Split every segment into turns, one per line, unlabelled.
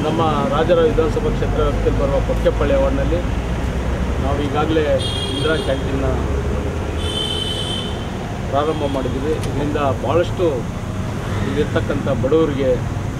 ನಮ್ಮ ರಾಜರ ವಿಧಾನಸಭಾ ಕ್ಷೇತ್ರ ವ್ಯಾಪ್ತಿಯಲ್ಲಿ ಬರುವ ಕೊಕ್ಕೆಪಳ್ಳಿ ವಾರ್ಡ್ನಲ್ಲಿ ನಾವು ಈಗಾಗಲೇ ಇಂದಿರಾ ಕ್ಯಾಂಟೀನ್ನ ಪ್ರಾರಂಭ ಮಾಡಿದ್ದೀವಿ ಇದರಿಂದ ಭಾಳಷ್ಟು ಇಲ್ಲಿರ್ತಕ್ಕಂಥ ಬಡವರಿಗೆ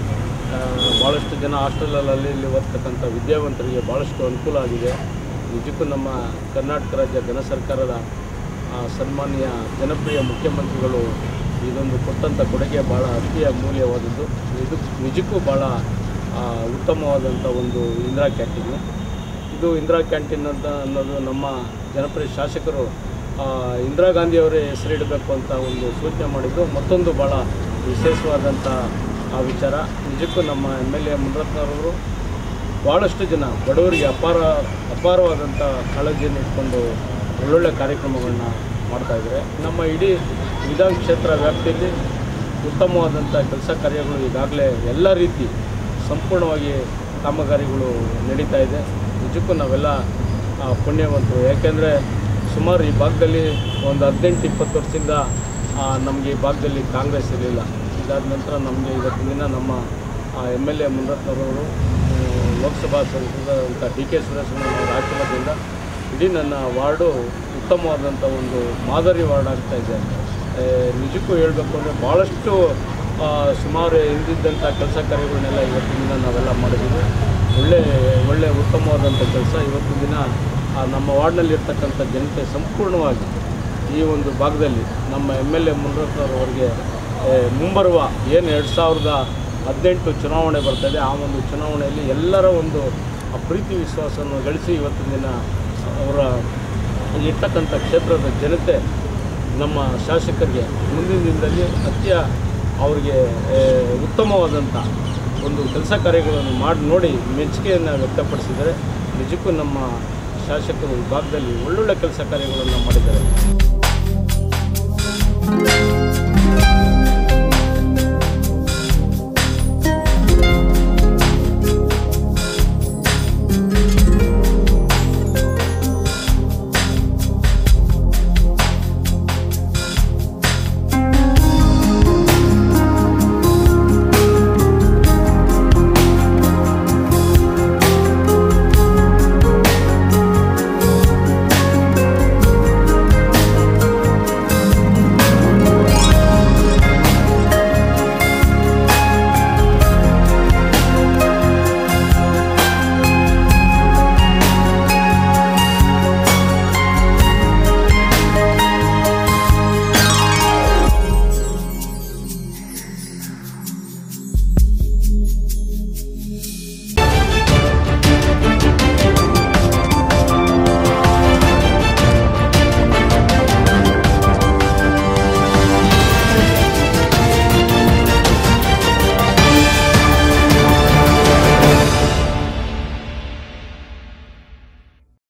ಆ, ಭಾಳಷ್ಟು ಜನ ಹಾಸ್ಟೆಲಲ್ಲಿ ಇಲ್ಲಿ ಓದ್ತಕ್ಕಂಥ ವಿದ್ಯಾವಂತರಿಗೆ ಭಾಳಷ್ಟು ಅನುಕೂಲ ಆಗಿದೆ ನಿಜಕ್ಕೂ ನಮ್ಮ ಕರ್ನಾಟಕ ರಾಜ್ಯ ಘನ ಸರ್ಕಾರದ ಆ, ಸನ್ಮಾನ್ಯ ಜನಪ್ರಿಯ ಮುಖ್ಯಮಂತ್ರಿಗಳು ಇದೊಂದು ಕೊಟ್ಟಂಥ ಕೊಡುಗೆ ಭಾಳ ಅತಿ ಅಮೂಲ್ಯವಾದದ್ದು ಇದು ನಿಜಕ್ಕೂ ಭಾಳ ಆ, ಉತ್ತಮವಾದಂಥ ಒಂದು ಇಂದಿರಾ ಕ್ಯಾಂಟೀನು ಇದು ಇಂದಿರಾ ಕ್ಯಾಂಟೀನ್ ಅಂತ ಅನ್ನೋದು ನಮ್ಮ ಜನಪ್ರಿಯ ಶಾಸಕರು ಆ, ಇಂದಿರಾ ಗಾಂಧಿಯವರೇ ಹೆಸರಿಡಬೇಕು ಅಂತ ಒಂದು ಸೂಚನೆ ಮಾಡಿದ್ದು ಮತ್ತೊಂದು ಭಾಳ ವಿಶೇಷವಾದಂಥ ಆ ವಿಚಾರ ನಿಜಕ್ಕೂ ನಮ್ಮ ಎಮ್ ಎಲ್ ಎ ಮುನರತ್ನವರು ಭಾಳಷ್ಟು ಜನ ಬಡವರಿಗೆ ಅಪಾರ ಅಪಾರವಾದಂಥ ಕಾಳಜಿಯನ್ನು ಇಟ್ಕೊಂಡು ಒಳ್ಳೊಳ್ಳೆ ಕಾರ್ಯಕ್ರಮಗಳನ್ನ ಮಾಡ್ತಾಯಿದ್ದಾರೆ ನಮ್ಮ ಇಡೀ ವಿಧಾನ ಕ್ಷೇತ್ರ ವ್ಯಾಪ್ತಿಯಲ್ಲಿ ಉತ್ತಮವಾದಂಥ ಕೆಲಸ ಕಾರ್ಯಗಳು ಈಗಾಗಲೇ ಎಲ್ಲ ರೀತಿ ಸಂಪೂರ್ಣವಾಗಿ ಕಾಮಗಾರಿಗಳು ನಡೀತಾ ಇದೆ ನಿಜಕ್ಕೂ ನಾವೆಲ್ಲ ಆ, ಪುಣ್ಯವಂತರು ಯಾಕೆಂದರೆ ಸುಮಾರು ಈ ಭಾಗದಲ್ಲಿ ಒಂದು ಹದಿನೆಂಟು ಇಪ್ಪತ್ತು ವರ್ಷದಿಂದ ನಮಗೆ ಈ ಭಾಗದಲ್ಲಿ ಕಾಂಗ್ರೆಸ್ ಇರಲಿಲ್ಲ ಇದಾದ ನಂತರ ನಮಗೆ ಇವತ್ತಿನ ದಿನ ನಮ್ಮ ಎಮ್ ಎಲ್ ಎ ಮುನರತ್ನವರು ಲೋಕಸಭಾ ಸಂಸದಂಥ ಡಿ ಕೆ ಸುರೇಶಣ್ಣನವರ ಆಶೀರ್ವಾದದಿಂದ ಇಡೀ ನನ್ನ ವಾರ್ಡು ಉತ್ತಮವಾದಂಥ ಒಂದು ಮಾದರಿ ವಾರ್ಡ್ ಆಗ್ತಾ ಇದೆ ಆ, ನಿಜಕ್ಕೂ ಹೇಳಬೇಕು ಅಂದರೆ ಭಾಳಷ್ಟು ಆ, ಸುಮಾರು ಹಿಂದಿದ್ದಂಥ ಕೆಲಸ ಕಾರ್ಯಗಳನ್ನೆಲ್ಲ ಇವತ್ತಿನ ದಿನ ನಾವೆಲ್ಲ ಮಾಡಿದ್ದೀವಿ ಒಳ್ಳೆ ಒಳ್ಳೆ ಉತ್ತಮವಾದಂಥ ಕೆಲಸ ಇವತ್ತಿನ ದಿನ ಆ, ನಮ್ಮ ವಾರ್ಡ್ನಲ್ಲಿ ಇರ್ತಕ್ಕಂಥ ಜನತೆ ಸಂಪೂರ್ಣವಾಗಿ ಈ ಒಂದು ಭಾಗದಲ್ಲಿ ನಮ್ಮ ಎಮ್ ಎಲ್ ಎ ಮುನರತ್ನವರವರಿಗೆ ಮುಂಬರುವ ಏನು ಎರಡು ಸಾವಿರದ ಹದಿನೆಂಟು ಚುನಾವಣೆ ಬರ್ತದೆ ಆ ಒಂದು ಚುನಾವಣೆಯಲ್ಲಿ ಎಲ್ಲರ ಒಂದು ಆ ಪ್ರೀತಿ ವಿಶ್ವಾಸವನ್ನು ಗಳಿಸಿ ಇವತ್ತಿನ ದಿನ ಅವರ ಇರ್ತಕ್ಕಂಥ ಕ್ಷೇತ್ರದ ಜನತೆ ನಮ್ಮ ಶಾಸಕರಿಗೆ ಮುಂದಿನ ದಿನದಲ್ಲಿ ಅತ್ಯ ಅವರಿಗೆ ಆ, ಉತ್ತಮವಾದಂಥ ಒಂದು ಕೆಲಸ ಕಾರ್ಯಗಳನ್ನು ಮಾಡಿ ನೋಡಿ ಮೆಚ್ಚುಗೆಯನ್ನು ವ್ಯಕ್ತಪಡಿಸಿದ್ದಾರೆ ನಿಜಕ್ಕೂ ನಮ್ಮ ಶಾಸಕರು ಈ ಭಾಗದಲ್ಲಿ ಒಳ್ಳೊಳ್ಳೆ ಕೆಲಸ ಕಾರ್ಯಗಳನ್ನು ಮಾಡಿದ್ದಾರೆ